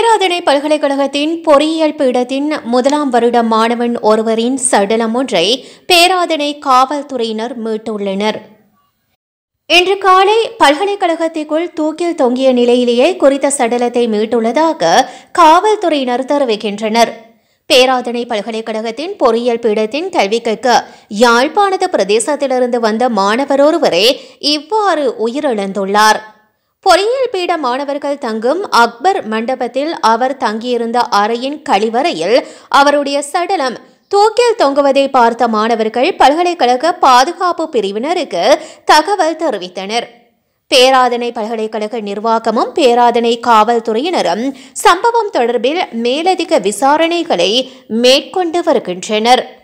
பேராதனை பல்கலைக்கழகத்தின் பொறியியல் பீடத்தின் முதலாம் வருட மாணவன் ஒருவரின் சடலம் ஒன்றை பேராதனை காவல்துறையினர் மீட்டுள்ளனர் இன்று காலை பல்கலைக்கழகத்திற்குள் தூக்கில் தொங்கிய நிலையிலேயே குறித்த சடலத்தை மீட்டுள்ளதாக காவல்துறையினர் தெரிவிக்கின்றனர் பேராதனை பல்கலைக்கழகத்தின் பொறியியல் பீடத்தின் கல்வி கற்க யாழ்ப்பாணத்து பிரதேசத்திலிருந்து வந்த மாணவர் ஒருவரே இவ்வாறு உயிரிழந்துள்ளார் பொறியியல் பீட மாணவர்கள் தங்கும் அக்பர் மண்டபத்தில் அவர் தங்கியிருந்த அறையின் கழிவறையில் அவருடைய சடலம் தூக்கில் தொங்குவதை பார்த்த மாணவர்கள் பல்கலைக்கழக பாதுகாப்பு பிரிவினருக்கு தகவல் தெரிவித்தனர் பேராதனை பல்கலைக்கழக நிர்வாகமும் பேராதனை காவல்துறையினரும் சம்பவம் தொடர்பில் மேலதிக விசாரணைகளை மேற்கொண்டு வருகின்றனர்